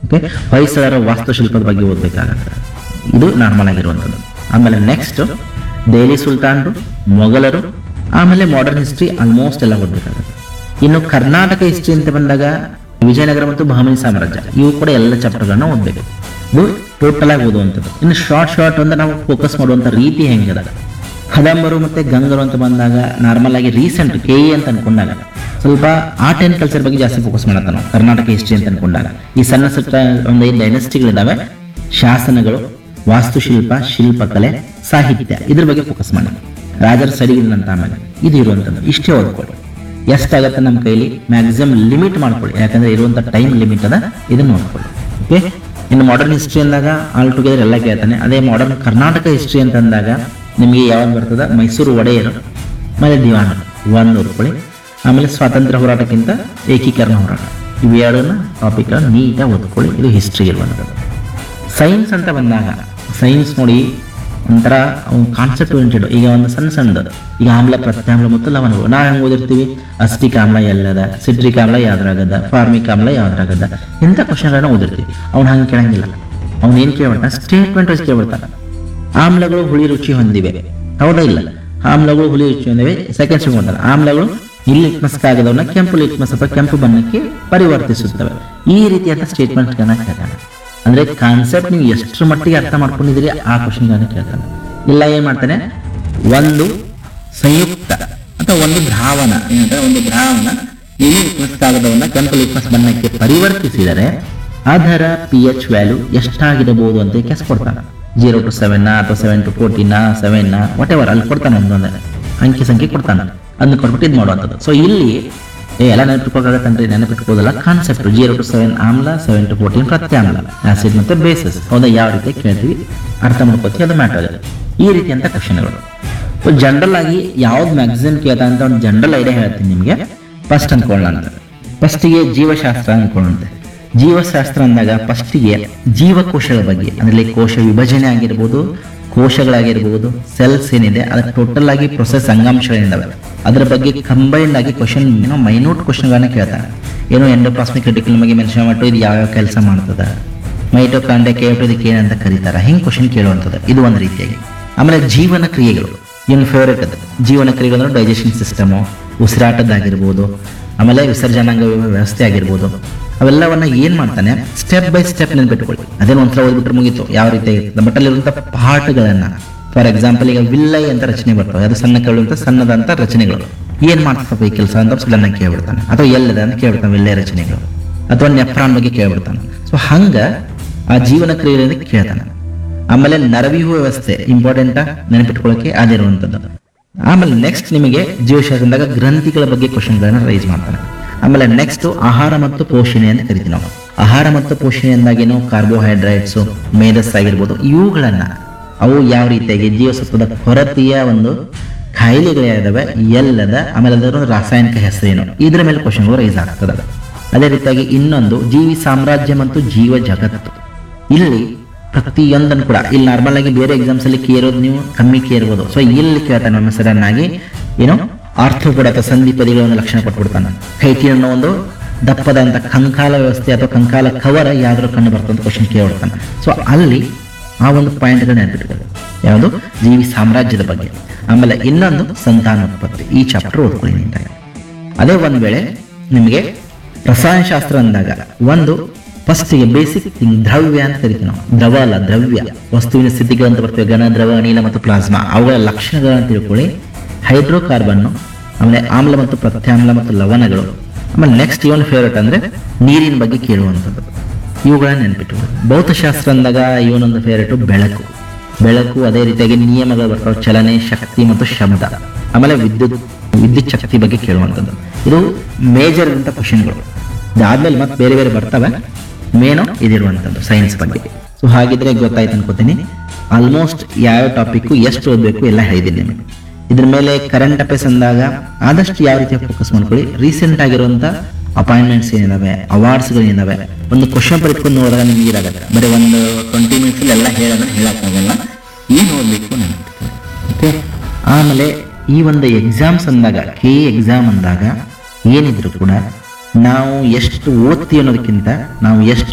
okay ಹೊಯ್ಸಳರ ವಾಸ್ತುಶಿಲ್ಪದ ಬಗ್ಗೆ ಓದಬೇಕಾಗತ್ತೆ ಇದು ನಾರ್ಮಲ್ ಆಗಿರುವಂಥದ್ದು ಆಮೇಲೆ ನೆಕ್ಸ್ಟ್ ದೆಹಲಿ ಸುಲ್ತಾನರು ಮೊಘಲರು ಆಮೇಲೆ ಮಾಡರ್ನ್ ಹಿಸ್ಟ್ರಿ ಆಲ್ಮೋಸ್ಟ್ ಎಲ್ಲ ಓದಬೇಕಾಗತ್ತೆ ಇನ್ನು ಕರ್ನಾಟಕ ಹಿಸ್ಟ್ರಿ ಅಂತ ಬಂದಾಗ ವಿಜಯನಗರ ಮತ್ತು ಬಹಮನಿ ಸಾಮ್ರಾಜ್ಯ ಇವು ಕೂಡ ಎಲ್ಲ ಚಾಪ್ಟರ್ಗಳನ್ನ ಓದಬೇಕು ಇದು ಟೋಟಲ್ ಆಗಿ ಓದುವಂಥದ್ದು ಇನ್ನು ಶಾರ್ಟ್ ಶಾರ್ಟ್ ಅಂತ ನಾವು ಫೋಕಸ್ ಮಾಡುವಂಥ ರೀತಿ ಹೆಂಗಿದೆ ಕದಂಬರು ಮತ್ತೆ ಗಂಗರು ಅಂತ ಬಂದಾಗ ನಾರ್ಮಲ್ ಆಗಿ ರೀಸೆಂಟ್ ಕೆ ಇ ಅಂತ ಅನ್ಕೊಂಡಾಗ ಸ್ವಲ್ಪ ಆರ್ಟ್ ಆ್ಯಂಡ್ ಕಲ್ಚರ್ ಬಗ್ಗೆ ಜಾಸ್ತಿ ಫೋಕಸ್ ಮಾಡತ್ತ ನಾವು ಕರ್ನಾಟಕ ಹಿಸ್ಟ್ರಿ ಅಂತ ಅನ್ಕೊಂಡಾಗ ಈ ಸಣ್ಣ ಸಣ್ಣ ಒಂದು ಐದು ಡೈನೆಸ್ಟಿಗಳಿದಾವೆ ಶಾಸನಗಳು ವಾಸ್ತುಶಿಲ್ಪ ಶಿಲ್ಪಕಲೆ ಸಾಹಿತ್ಯ ಇದ್ರ ಬಗ್ಗೆ ಫೋಕಸ್ ಮಾಡಿ ರಾಜರ ಸರಿಗಿಲ್ಲಂತ ಆಮೇಲೆ ಇದು ಇರುವಂಥದ್ದು ಇಷ್ಟೇ ಓದ್ಕೊಳ್ಳಿ ಎಷ್ಟಾಗತ್ತೆ ನಮ್ಮ ಕೈಲಿ ಮ್ಯಾಕ್ಸಿಮಮ್ ಲಿಮಿಟ್ ಮಾಡ್ಕೊಳ್ಳಿ ಯಾಕಂದ್ರೆ ಇರುವಂಥ ಟೈಮ್ ಲಿಮಿಟ್ ಅದ ಇದನ್ನ ನೋಡ್ಕೊಳ್ಳಿ ಓಕೆ ಇನ್ನು ಮಾಡರ್ನ್ ಹಿಸ್ಟ್ರಿ ಅಂದಾಗ ಆಲ್ ಟುಗೆದರ್ ಎಲ್ಲ ಕೇಳ್ತಾನೆ ಅದೇ ಮಾಡರ್ನ್ ಕರ್ನಾಟಕ ಹಿಸ್ಟ್ರಿ ಅಂತ ಅಂದಾಗ ನಿಮಗೆ ಯಾವಾಗ ಬರ್ತದ ಮೈಸೂರು ಒಡೆಯರು ಆಮೇಲೆ ದಿವಾನರು ಒಂದು ಓದ್ಕೊಳ್ಳಿ ಆಮೇಲೆ ಸ್ವಾತಂತ್ರ್ಯ ಹೋರಾಟಕ್ಕಿಂತ ಏಕೀಕರಣ ಹೋರಾಟ ಇವೆರಡನ್ನ ಟಾಪಿಕ್ ನೀಟಾಗಿ ಓದ್ಕೊಳ್ಳಿ ಇದು ಹಿಸ್ಟ್ರಿ ಇರುವಂಥದ್ದು ಸೈನ್ಸ್ ಅಂತ ಬಂದಾಗ ಸೈನ್ಸ್ ನೋಡಿ ಒಂಥರ ಕಾನ್ಸೆಪ್ಟ್ ಓರಿಯೆಂಟೆಡ್ ಈಗ ಒಂದು ಸಣ್ಣ ಸಣ್ಣದು ಈಗ ಆಮ್ಲ ಪ್ರತ್ಯಾಮ್ಲ ಮತ್ತು ಲವಣಗಳು ನಾವು ಹೆಂಗೆ ಓದಿರ್ತೀವಿ ಅಸ್ಟಿಕ್ ಆಮ್ಲ ಎಲ್ಲದ ಸಿಟ್ರಿಕ್ ಆಮ್ಲ ಯಾವ್ದ್ರಾಗದ ಫಾರ್ಮಿಕ್ ಆಮ್ಲ ಯಾವ್ದ್ರಾಗದ ಇಂಥ ಕ್ವಶನ್ಗಳನ್ನ ಓದಿರ್ತೀವಿ ಅವ್ನು ಹಂಗೆ ಕೇಳಂಗಿಲ್ಲ ಅವ್ನು ಏನು ಕೇಳ್ಬಿಡ್ತಾನೆ ಸ್ಟೇಟ್ಮೆಂಟ್ ವೈಸ್ ಕೇಳ್ಬಿಡ್ತಾನೆ ಆಮ್ಲಗಳು ಹುಳಿ ರುಚಿ ಹೊಂದಿವೆ ಹೌದಾ ಇಲ್ಲ ಆಮ್ಲಗಳು ಹುಳಿ ರುಚಿ ಹೊಂದಿವೆ ಸೆಕೆಂಡ್ ಸಿಗ್ತಾನೆ ಆಮ್ಲಗಳು ಇಲ್ಲಿ ಲಿಟ್ಮಸ್ ಕಾಗದವನ್ನ ಕೆಂಪು ಲಿಟ್ಮಸ್ ಅಥವಾ ಕೆಂಪು ಬಣ್ಣಕ್ಕೆ ಪರಿವರ್ತಿಸುತ್ತವೆ ಈ ರೀತಿಯಾದ ಸ್ಟೇಟ್ಮೆಂಟ್ಗಳನ್ನ ಕೇಳ್ತಾನೆ ಅಂದ್ರೆ ಕಾನ್ಸೆಪ್ಟ್ ನೀವು ಎಷ್ಟರ ಮಟ್ಟಿಗೆ ಅರ್ಥ ಮಾಡ್ಕೊಂಡಿದ್ದೀರಿ ಆ ಕ್ವಶನ್ಗಳನ್ನ ಕೇಳ್ತಾನೆ ಇಲ್ಲ ಏನ್ ಮಾಡ್ತಾನೆ ಒಂದು ಸಂಯುಕ್ತ ಅಥವಾ ಒಂದು ದ್ರಾವಣ ಏನಂದ್ರೆ ಒಂದು ದ್ರಾವಣ ಇಲ್ಲಿ ಲಿಟ್ಮಸ್ ಕಾಗದವನ್ನ ಕೆಂಪು ಲಿಟ್ಮಸ್ ಬಣ್ಣಕ್ಕೆ ಪರಿವರ್ತಿಸಿದರೆ ಅದರ ಪಿ ಎಚ್ ವ್ಯಾಲ್ಯೂ ಎಷ್ಟಾಗಿರಬಹುದು ಅಂತ ಕೆಸ್ ಕೊಡ್ತಾನೆ ಜೀರೋ ಟು ಸೆವೆನ್ ಅಥವಾ seven to fourteen seven whatever ಅಲ್ಲಿ ಕೊಡ್ತಾನೆ ಒಂದೊಂದು ಅಂಕಿ ಸಂಖ್ಯೆ ಕೊಡ್ತಾನೆ ಅದನ್ನ ಕೊಟ್ಬಿಟ್ಟು ಇದು ಮಾಡುವಂಥದ್ದು ಸೊ ಇಲ್ಲಿ ಏ ಎಲ್ಲ ನೆನಪಿಟ್ಕೋಕಾಗತ್ತಂದ್ರೆ ನೆನಪಿಟ್ಕೋದಲ್ಲ ಕಾನ್ಸೆಪ್ಟ್ ಜೀರೋ ಟು ಸೆವೆನ್ ಆಮ್ಲ ಸೆವೆನ್ ಟು ಫೋರ್ಟೀನ್ ಪ್ರತ್ಯಾಮ್ಲ ಆಸಿಡ್ ಮತ್ತೆ ಬೇಸಸ್ ಹೌದಾ ಯಾವ ರೀತಿ ಕೇಳ್ತೀವಿ ಅರ್ಥ ಮಾಡ್ಕೋತೀವಿ ಅದು ಮ್ಯಾಟರ್ ಆಗುತ್ತೆ ಈ ರೀತಿಯಂತ ಕ್ವಶನ್ಗಳು ಜನರಲ್ ಆಗಿ ಯಾವ್ದು ಮ್ಯಾಗಝಿನ್ ಕೇಳ್ತಾ ಅಂತ ಒಂದು ಜನರಲ್ ಐಡಿಯಾ ಹೇಳ್ತೀನಿ ನಿಮಗೆ ಫಸ್ಟ್ ಅನ್ಕೊಳ್ಳೋಣ ಅಂತ ಫಸ್ಟಿಗೆ ಜೀವಶಾಸ್ತ್ರ ಅನ್ಕೊಳ್ಳುತ್ತೆ ಜೀವಶಾಸ್ತ್ರ ಅಂದಾಗ ಫಸ್ಟಿಗೆ ಜೀವಕೋಶಗಳ ಬಗ್ಗೆ ಅಂದ್ರೆ ಕೋಶ ವಿಭಜನೆ ಆಗಿರ್ಬೋದು ಕೋಶಗಳಾಗಿರ್ಬೋದು ಸೆಲ್ಸ್ ಏನಿದೆ ಅದರ ಟೋಟಲ್ ಆಗಿ ಪ್ರೊಸೆಸ್ ಅಂಗಾಂಶಗಳಿದ್ದಾವೆ ಅದರ ಬಗ್ಗೆ ಕಂಬೈನ್ಡ್ ಆಗಿ ಕ್ವಶನ್ ಏನೋ ಮೈನ್ಯೂಟ್ ಕ್ವಶನ್ಗಳನ್ನ ಕೇಳ್ತಾರೆ ಏನೋ ಎಂಡೋಪ್ಲಾಸ್ಮಿಕ್ ಕ್ರಿಟಿಕಲ್ ಬಗ್ಗೆ ಮೆನ್ಷನ್ ಮಾಡ್ತು ಇದು ಯಾವ್ಯಾವ ಕೆಲಸ ಮಾಡ್ತದ ಮೈಟೋಕಾಂಡ್ರಿಯ ಕೇಳ್ಬಿಟ್ಟು ಇದಕ್ಕೆ ಏನಂತ ಕರೀತಾರ ಹಿಂಗೆ ಕ್ವಶನ್ ಕೇಳುವಂಥದ್ದು ಇದು ಒಂದು ರೀತಿಯಾಗಿ ಆಮೇಲೆ ಜೀವನ ಕ್ರಿಯೆಗಳು ಏನು ಫೇವ್ರೇಟ್ ಅದು ಜೀವನ ಕ್ರಿಯೆಗಳು ಅಂದ್ರೆ ಡೈಜೆಷನ್ ಸಿಸ್ಟಮು ಉಸಿರಾಟದ್ದಾಗಿರ್ಬೋದು ಆಮೇಲೆ ವಿಸರ್ಜನಾಂಗ ವ್ಯವಸ್ಥೆ ಆಗಿರ್ಬೋದು ಅವೆಲ್ಲವನ್ನ ಏನ್ ಮಾಡ್ತಾನೆ ಸ್ಟೆಪ್ ಬೈ ಸ್ಟೆಪ್ ನೆನ್ಪಿಟ್ಕೊಳ್ಳಿ ಅದೇನು ಒಂಥರ ಓದ್ಬಿಟ್ರೆ ಮುಗೀತು ಯಾವ ರೀತಿ ಆಗಿರ್ತದೆ ಬಟ್ ಅಲ್ಲಿರುವಂಥ ಪಾರ್ಟ್ಗಳನ್ನ ಫಾರ್ ಎಕ್ಸಾಂಪಲ್ ಈಗ ವಿಲ್ಲೈ ಅಂತ ರಚನೆ ಬರ್ತವೆ ಅದು ಸಣ್ಣ ಕಳ್ಳು ಅಂತ ಸಣ್ಣದಂತ ರಚನೆಗಳು ಏನ್ ಮಾಡ್ತಪ್ಪ ಈ ಕೆಲಸ ಅಂತ ಸಡನ್ ಆಗಿ ಕೇಳ್ಬಿಡ್ತಾನೆ ಅಥವಾ ಎಲ್ಲದ ಅಂತ ಕೇಳ್ಬಿಡ್ತಾನೆ ವಿಲ್ಲೈ ರಚನೆಗಳು ಅಥವಾ ನೆಫ್ರಾನ್ ಬಗ್ಗೆ ಕೇಳ್ಬಿಡ್ತಾನೆ ಸೊ ಹಂಗ ಆ ಜೀವನ ಕ್ರಿಯೆಗಳಿಂದ ಕೇಳ್ತಾನೆ ಆಮೇಲೆ ನರವ್ಯೂಹ ವ್ಯವಸ್ಥೆ ಇಂಪಾರ್ಟೆಂಟ್ ನೆನಪಿಟ್ಕೊಳ್ಳೋಕೆ ಅದಿರುವಂಥದ್ದು ಆಮೇಲೆ ನೆಕ್ಸ್ಟ್ ನಿಮಗೆ ಜೀವಶಾಸ್ತ್ರದಾಗ ಗ್ರಂಥಿಗಳ ಬಗ್ಗೆ ಕ್ವಶನ್ಗಳನ್ನ ರೈಸ್ ಮಾಡ್ತಾನೆ ಆಮೇಲೆ ನೆಕ್ಸ್ಟ್ ಆಹಾರ ಮತ್ತು ಪೋಷಣೆ ಅಂತ ಕರಿತೀವಿ ನಾವು ಆಹಾರ ಮತ್ತು ಪೋಷಣೆ ಅಂದಾಗೇನು ಕಾರ್ಬೋಹೈಡ್ರೇಟ್ಸ್ ಮೇಧಸ್ ಆಗಿರ್ಬೋದು ಇವುಗಳನ್ನ ಅವು ಯಾವ ರೀತಿಯಾಗಿ ಜೀವಸತ್ವದ ಕೊರತೆಯ ಒಂದು ಕಾಯಿಲೆಗಳು ಯಾವ್ದಾವೆ ಎಲ್ಲದ ಆಮೇಲೆ ಅದರ ಒಂದು ರಾಸಾಯನಿಕ ಹೆಸರೇನು ಇದ್ರ ಮೇಲೆ ಕ್ವಶನ್ಗಳು ರೈಸ್ ಆಗ್ತದೆ ಅದೇ ರೀತಿಯಾಗಿ ಇನ್ನೊಂದು ಜೀವಿ ಸಾಮ್ರಾಜ್ಯ ಮತ್ತು ಜೀವ ಜಗತ್ತು ಇಲ್ಲಿ ಪ್ರತಿಯೊಂದನ್ನು ಕೂಡ ಇಲ್ಲಿ ನಾರ್ಮಲ್ ಆಗಿ ಬೇರೆ ಎಕ್ಸಾಮ್ಸ್ ಅಲ್ಲಿ ಕೇರೋದು ನೀವು ಕಮ್ಮಿ ಕೇರ್ಬೋದು ಸೊ ಇಲ್ಲಿ ಕೇಳ್ತಾನೆ ನಮ್ಮ ಸಡನ್ ಆಗಿ ಏನು ಆರ್ಥೋಪಡ ಅಥವಾ ಸಂಧಿಪದಿಗಳ ಒಂದು ಲಕ್ಷಣ ಕೊಟ್ಬಿಡ್ತಾನೆ ಕೈತಿ ಅನ್ನೋ ಒಂದು ದಪ್ಪದಂತ ಕಂಕಾಲ ವ್ಯವಸ್ಥೆ ಅಥವಾ ಕಂಕಾಲ ಕವರ ಯಾವ್ದಾದ್ರು ಕಂಡು ಬರ್ತಂತ ಕ್ವಶನ್ ಕೇಳ್ಬಿಡ್ತಾನೆ ಸೊ ಅಲ್ಲಿ ಆ ಒಂದು ಪಾಯಿಂಟ್ಗಳನ್ನ ನೆನ್ಪಿಟ್ಕೊಳ್ಳಿ ಯಾವುದು ಜೀವಿ ಸಾಮ್ರಾಜ್ಯದ ಬಗ್ಗೆ ಆಮೇಲೆ ಇನ್ನೊಂದು ಸಂತಾನೋತ್ಪತ್ತಿ ಈ ಚಾಪ್ಟರ್ ಓದ್ಕೊಳ್ಳಿ ನೀಟಾಗಿ ಅದೇ ಒಂದ್ ವೇಳೆ ನಿಮಗೆ ರಸಾಯನಶಾಸ್ತ್ರ ಅಂದಾಗ ಒಂದು ಫಸ್ಟಿಗೆ ಬೇಸಿಕ್ ಥಿಂಗ್ ದ್ರವ್ಯ ಅಂತ ಕರಿತೀವಿ ನಾವು ದ್ರವ ಅಲ್ಲ ದ್ರವ್ಯ ವಸ್ತುವಿನ ಸ್ಥಿತಿಗಳು ಅಂತ ಬರ್ತವೆ ಘನ ದ್ರವ ಅನಿಲ ಮತ್ತು ಪ್ಲಾಸ್ಮಾ ಅವುಗಳ ಲಕ್ಷಣಗಳನ್ನು ತಿಳ್ಕೊಳ್ಳಿ ಹೈಡ್ರೋಕಾರ್ಬನ್ನು ಆಮೇಲೆ ಆಮ್ಲ ಮತ್ತು ಪ್ರತ್ಯಾಮ್ಲ ಮತ್ತು ಲವಣಗಳು ಆಮೇಲೆ ನೆಕ್ಸ್ಟ್ ಇವನ್ ಫೇವ್ರೇಟ್ ಅಂದ್ರೆ ನೀರಿನ ಬಗ್ಗೆ ಕೇಳುವಂಥದ್ದು ಇವುಗಳನ್ನ ನೆನ್ಪಿಟ್ಟು ಭೌತಶಾಸ್ತ್ರ ಅಂದಾಗ ಇವನೊಂದು ಫೇವ್ರೇಟು ಬೆಳಕು ಬೆಳಕು ಅದೇ ರೀತಿಯಾಗಿ ನಿಯಮಗಳು ಬರ್ತಾವೆ ಚಲನೆ ಶಕ್ತಿ ಮತ್ತು ಶಬ್ದ ಆಮೇಲೆ ವಿದ್ಯುತ್ ವಿದ್ಯುತ್ ಶಕ್ತಿ ಬಗ್ಗೆ ಕೇಳುವಂಥದ್ದು ಇದು ಮೇಜರ್ ಅಂತ ಕ್ವಶನ್ಗಳು ಇದಾದ್ಮೇಲೆ ಮತ್ತೆ ಬೇರೆ ಬೇರೆ ಬರ್ತವೆ ಮೇನು ಇದಿರುವಂಥದ್ದು ಸೈನ್ಸ್ ಬಗ್ಗೆ ಸೊ ಹಾಗಿದ್ರೆ ಗೊತ್ತಾಯ್ತು ಅನ್ಕೋತೀನಿ ಆಲ್ಮೋಸ್ಟ್ ಯಾವ ಟಾಪಿಕ್ ಎಷ್ಟು ಓದಬೇಕು ಎಲ್ಲ ಹೇಳಿದ್ದೀನಿ ನಿಮಗೆ ಇದ್ರ ಮೇಲೆ ಕರೆಂಟ್ ಅಫೇರ್ಸ್ ಅಂದಾಗ ಆದಷ್ಟು ಯಾವ ರೀತಿ ಫೋಕಸ್ ಮಾಡ್ಕೊಳ್ಳಿ ರೀಸೆಂಟ್ ಆಗಿರುವಂತ ಅಪಾಯಿಂಟ್ಮೆಂಟ್ಸ್ ಏನಿದಾವೆ ಅವಾರ್ಡ್ಸ್ಗಳು ಏನಿದಾವೆ ಒಂದು ಕ್ವಶನ್ ಬರೆದುಕೊಂಡು ನೋಡಿದಾಗ ನಿಮ್ಗೆ ಇದಾಗತ್ತೆ ಬರೀ ಒಂದು ಟ್ವೆಂಟಿ ಮಿನಿಟ್ಸ್ ಎಲ್ಲ ಹೇಳೋದ್ರೆ ಹೇಳಕ್ಕಾಗಲ್ಲ ಏನು ಓದಬೇಕು ನೆನಪಿಟ್ಕೊಳ್ಳಿ ಓಕೆ ಆಮೇಲೆ ಈ ಒಂದು ಎಕ್ಸಾಮ್ಸ್ ಅಂದಾಗ ಕೆ ಎಕ್ಸಾಮ್ ಅಂದಾಗ ಏನಿದ್ರು ಕೂಡ ನಾವು ಎಷ್ಟು ಓದ್ತೀವಿ ಅನ್ನೋದಕ್ಕಿಂತ ನಾವು ಎಷ್ಟು